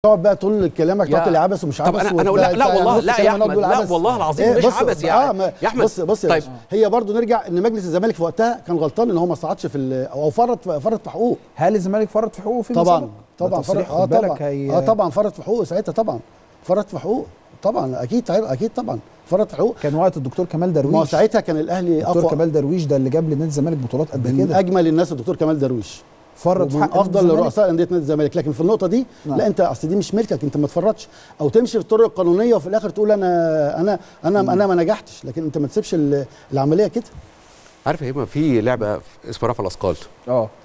تقعد بقى طول كلامك يا- تقعد عبث ومش طب عبث أنا- أنا أقول وبتاع- لا- لا بتاع- والله، نص لا يا كلام أحمد، نقول لا عبث. والله العظيم إيه، مش بص- عبث يا- آه ما- يا أحمد. بص بص يا طيب. باشا، هي برضو نرجع ان مجلس الزمالك في وقتها كان غلطان ان هو ما صعدش في ال- او فرط فرط في حقوقه هل الزمالك فرط في حقوقه في طبعا طبعا فرط فرط اه بالك طبعا هي اه طبعا فرط في حقوقه ساعتها طبعا فرط في حقوقه طبعا اكيد اكيد طبعا فرط في حقوقه كان وقت الدكتور كمال ما هو درويش ساعتها كان الاهلي الدكتور اقوى كمال درويش ده اللي جاب لنادي الزمالك بطولات قد من كده اجمل الناس الدكتور كمال درويش فرط في من حق نادي افضل الزمالك. رؤساء انديه نادي الزمالك لكن في النقطه دي نعم. لا انت اصل دي مش ملكك انت ما تفرطش او تمشي في الطرق القانونيه وفي الاخر تقول انا انا انا انا ما نجحتش لكن انت ما تسيبش ال- العمليه كده عارف يا هيما في لعبه اسمها رفع الاثقال اه